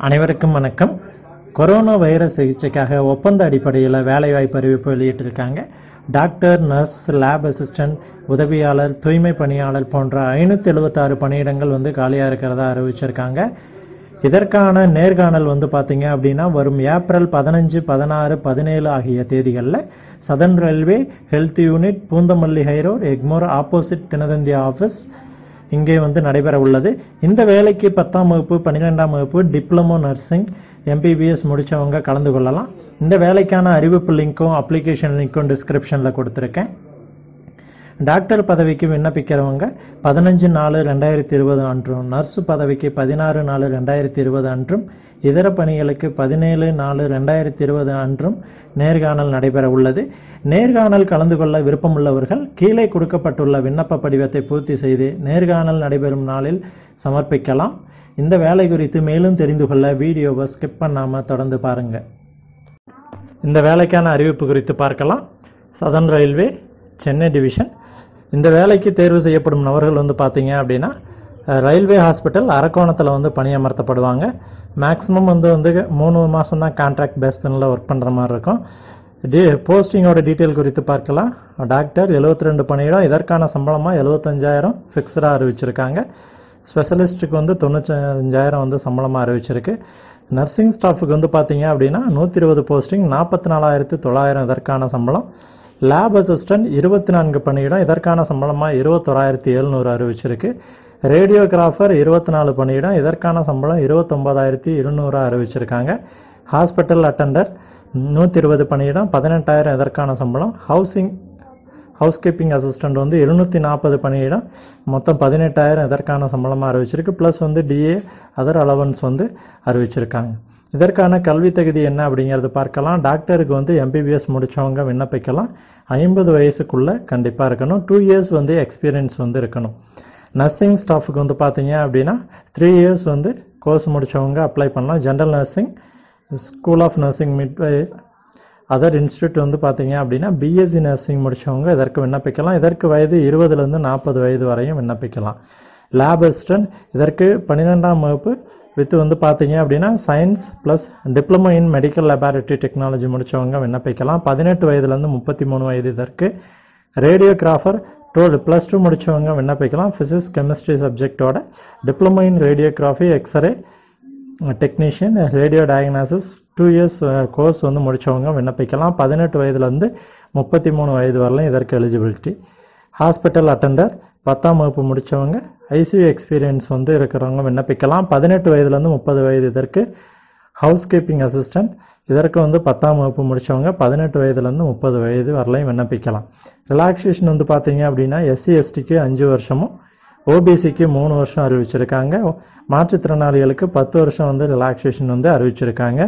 அனைவருக்கும் வணக்கம் corona virus சிகிச்சைக்காக ஒப்பந்த அடிப்படையில் வேலைவாய்ப்பு அறிவிப்பு வெளியிட்டிருக்காங்க டாக்டர் நர்ஸ் லேப் அசிஸ்டன்ட் உதவியாளர் தூய்மை பணியாளர் போன்ற ஐநூற்றி எழுபத்தாறு பணியிடங்கள் வந்து காலியாக இருக்கிறதா அறிவிச்சிருக்காங்க இதற்கான நேர்காணல் வந்து பார்த்தீங்க அப்படின்னா வரும் ஏப்ரல் பதினஞ்சு பதினாறு பதினேழு ஆகிய தேதிகளில் southern railway health unit Poonamallee high road Egmore opposite Dinathanthi office இங்கே வந்து நடைபெற உள்ளது இந்த வேலைக்கு பத்தாம் வகுப்பு பன்னிரெண்டாம் வகுப்பு டிப்ளமோ நர்சிங் எம்பிபிஎஸ் முடிச்சவங்க கலந்து கொள்ளலாம் இந்த வேலைக்கான அறிவிப்பு லிங்க்கும் அப்ளிகேஷன் லிங்க்கும் டிஸ்கிரிப்ஷனில் கொடுத்துருக்கேன் டாக்டர் பதவிக்கு விண்ணப்பிக்கிறவங்க பதினஞ்சு நாலு ரெண்டாயிரத்தி இருபது அன்றும் நர்ஸ் பதவிக்கு பதினாறு நாலு ரெண்டாயிரத்தி இருபது அன்றும் இதர பணிகளுக்கு பதினேழு நாலு ரெண்டாயிரத்தி இருபது அன்றும் நேர்காணல் நடைபெற உள்ளது நேர்காணல் கலந்து கொள்ள விருப்பமுள்ளவர்கள் கீழே கொடுக்கப்பட்டுள்ள விண்ணப்ப படிவத்தை பூர்த்தி செய்து நேர்காணல் நடைபெறும் நாளில் சமர்ப்பிக்கலாம் இந்த வேலை குறித்து மேலும் தெரிந்து கொள்ள வீடியோவை ஸ்கிப் பண்ணாமல் தொடர்ந்து பாருங்க இந்த வேலைக்கான அறிவிப்பு குறித்து பார்க்கலாம் சதர்ன் ரயில்வே சென்னை டிவிஷன் இந்த வேலைக்கு தேர்வு செய்யப்படும் நபர்கள் வந்து பார்த்தீங்க அப்படின்னா அஹ், ரயில்வே ஹாஸ்பிட்டல் அரக்கோணத்தில் வந்து பணியமர்த்தப்படுவாங்க மேக்ஸிமம் வந்து வந்து மூணு மாதம் தான் கான்ட்ராக்ட் பேஸ் பண்ணில் ஒர்க் பண்ணுற மாதிரி இருக்கும் டி போஸ்டிங்கோட டீட்டெயில் குறித்து பார்க்கலாம் டாக்டர் 72 ரெண்டு பணியிடம் இதற்கான சம்பளமாக எழுபத்தஞ்சாயிரம் ஃபிக்ஸ்டாக அறிவிச்சிருக்காங்க ஸ்பெஷலிஸ்ட்டுக்கு வந்து தொண்ணூத்தஞ்சாயிரம் வந்து சம்பளமாக அறிவிச்சிருக்கு நர்சிங் ஸ்டாஃபுக்கு வந்து பார்த்தீங்க அப்படின்னா நூற்றி இருபது போஸ்டிங் நாற்பத்தி நாலாயிரத்து தொள்ளாயிரம் இதற்கான சம்பளம் லேப் அசிஸ்டன்ட் இருபத்தி நான்கு பணியிடம் இதற்கான சம்பளமாக இருபத்தொராயிரத்தி எழுநூறு அறிவிச்சிருக்கு ரேடியோகிராஃபர் இருபத்தி நாலு பணியிடம் இதற்கான சம்பளம் இருபத்தொம்பதாயிரத்தி இருநூறு அறிவிச்சிருக்காங்க ஹாஸ்பிட்டல் அட்டெண்டர் நூற்றி இருபது பணியிடம் பதினெட்டாயிரம் இதற்கான சம்பளம் ஹவுசிங் ஹவுஸ்கீப்பிங் அசிஸ்டன்ட் வந்து இருநூற்றி நாற்பது பணியிடம் மொத்தம் பதினெட்டாயிரம் இதற்கான சம்பளமாக அறிவிச்சிருக்கு ப்ளஸ் வந்து டிஏ அதர் அலவன்ஸ் வந்து அறிவிச்சிருக்காங்க இதற்கான கல்வி தகுதி என்ன அப்படிங்கிறது பார்க்கலாம் டாக்டருக்கு வந்து எம்பிபிஎஸ் முடிச்சவங்க விண்ணப்பிக்கலாம் ஐம்பது வயசுக்குள்ளே கண்டிப்பாக இருக்கணும் டூ இயர்ஸ் வந்து எக்ஸ்பீரியன்ஸ் வந்து இருக்கணும் நர்சிங் ஸ்டாஃபுக்கு வந்து பார்த்தீங்க அப்படின்னா த்ரீ இயர்ஸ் வந்து கோர்ஸ் முடிச்சவங்க அப்ளை பண்ணலாம் general nursing school of nursing மிட் அதர் இன்ஸ்டியூட் வந்து பார்த்தீங்க அப்படின்னா பிஎஸ்சி நர்சிங் முடிச்சவங்க இதற்கு விண்ணப்பிக்கலாம் இதற்கு வயது இருபதுலேருந்து நாற்பது வயது வரையும் விண்ணப்பிக்கலாம் லேப் அசிஸ்டன்ட் இதற்கு பன்னிரெண்டாம் வகுப்பு வித் வந்து பார்த்தீங்க அப்படின்னா science plus diploma in medical laboratory technology முடிச்சவங்க விண்ணப்பிக்கலாம் பதினெட்டு வயதுலேருந்து முப்பத்தி மூணு வயது இதற்கு ரேடியோகிராஃபர் டோல் ப்ளஸ் டூ முடிச்சவங்க விண்ணப்பிக்கலாம் ஃபிசிக்ஸ் கெமிஸ்ட்ரி சப்ஜெக்டோட diploma in radiography x ray technician radio diagnosis two years course வந்து முடிச்சவங்க விண்ணப்பிக்கலாம் பதினெட்டு வயதுலேருந்து முப்பத்தி மூணு வயது வரலையும் இதற்கு எலிஜிபிலிட்டி ஹாஸ்பிட்டல் அட்டெண்டர் பத்தாம் வகுப்பு முடிச்சவங்க ஐசியூ எக்ஸ்பீரியன்ஸ் வந்து இருக்கிறவங்க விண்ணப்பிக்கலாம் பதினெட்டு வயதுலேருந்து முப்பது வயது இதற்கு ஹவுஸ் கீப்பிங் அசிஸ்டன்ட் இதற்கு வந்து பத்தாம் வகுப்பு முடிச்சவங்க பதினெட்டு வயதுலேருந்து முப்பது வயது வரலையும் விண்ணப்பிக்கலாம் ரிலாக்ஸேஷன் வந்து பார்த்தீங்க அப்படின்னா எஸ்சி எஸ்டிக்கு அஞ்சு வருஷமும் ஓபிசிக்கு மூணு வருஷம் அறிவிச்சிருக்காங்க மாற்றுத்திறனாளிகளுக்கு பத்து வருஷம் வந்து ரிலாக்ஸேஷன் வந்து அறிவிச்சிருக்காங்க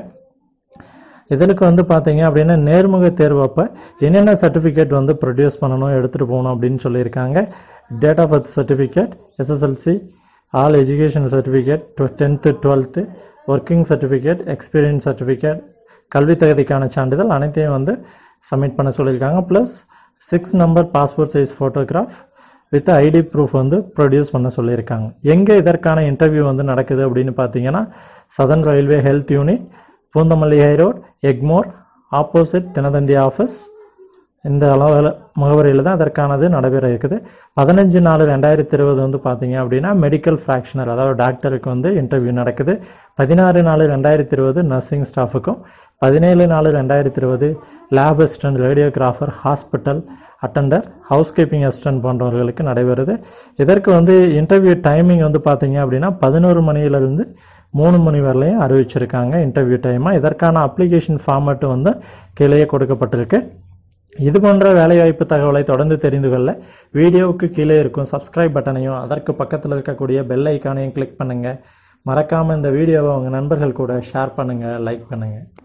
இதற்கு வந்து பார்த்தீங்க அப்படின்னா நேர்முக தேர்வு அப்போ என்னென்ன சர்டிஃபிகேட் வந்து ப்ரொடியூஸ் பண்ணணும் எடுத்துகிட்டு போகணும் அப்படின்னு சொல்லியிருக்காங்க date of birth certificate SSLC all education certificate tenth twelfth working certificate experience certificate கல்வி தகுதிக்கான சான்றிதழ் அனைத்தையும் வந்து சப்மிட் பண்ண சொல்லியிருக்காங்க plus six number passport size photograph with ID proof வந்து ப்ரொடியூஸ் பண்ண சொல்லியிருக்காங்க எங்கே இதற்கான இன்டர்வியூ வந்து நடக்குது அப்படின்னு பார்த்தீங்கன்னா southern railway health unit Poonamallee high road Egmore opposite Dinathanthi office இந்த அளவில் முகவரியில் தான் அதற்கானது நடைபெற இருக்குது பதினஞ்சு நாலு ரெண்டாயிரத்தி இருபது வந்து பார்த்தீங்க அப்படின்னா மெடிக்கல் ஃப்ராக்ஷனர் அதாவது டாக்டருக்கு வந்து இன்டர்வியூ நடக்குது பதினாறு நாலு ரெண்டாயிரத்தி இருபது நர்சிங் ஸ்டாஃபுக்கும் பதினேழு நாலு ரெண்டாயிரத்தி இருபது lab assistant radiographer hospital attender housekeeping assistant போன்றவர்களுக்கு நடைபெறுது இதற்கு வந்து இன்டர்வியூ டைமிங் வந்து பார்த்தீங்க அப்படின்னா பதினோரு மணியிலிருந்து மூணு மணி வரலையும் அறிவிச்சிருக்காங்க இன்டர்வியூ டைமாக இதற்கான அப்ளிகேஷன் ஃபார்மேட் வந்து கீழே கொடுக்கப்பட்டிருக்கு இது போன்ற வேலைவாய்ப்பு தகவலை தொடர்ந்து தெரிந்து கொள்ள வீடியோவுக்கு கீழே இருக்கும் சப்ஸ்கிரைப் பட்டனையும் அதற்கு பக்கத்தில் இருக்கக்கூடிய பெல் ஐக்கானையும் கிளிக் பண்ணுங்க மறக்காம இந்த வீடியோவை உங்க நண்பர்கள் கூட ஷேர் பண்ணுங்க லைக் பண்ணுங்க